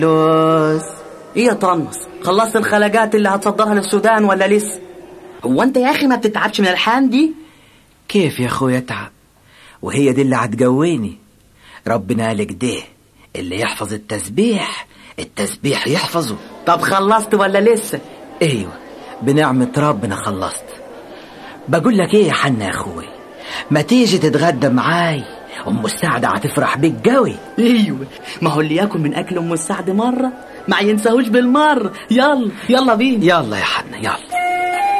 لوس ايه يا طنس خلصت الخلاجات اللي هتصدرها للسودان ولا لسه هو انت يا اخي ما بتتعبش من الحان دي كيف يا اخويا اتعب وهي دي اللي هتجويني ربنا قالك ده اللي يحفظ التسبيح التسبيح يحفظه طب خلصت ولا لسه ايوه بنعمة ربنا خلصت بقول لك ايه يا حنا يا اخوي ما تيجي تتغدى معاي ام السعدة هتفرح بيك قوي ايوه ما هو اللي ياكل من اكل ام السعد مره ما ينساهوش بالمره يلا يلا بينا يلا يا حنا يلا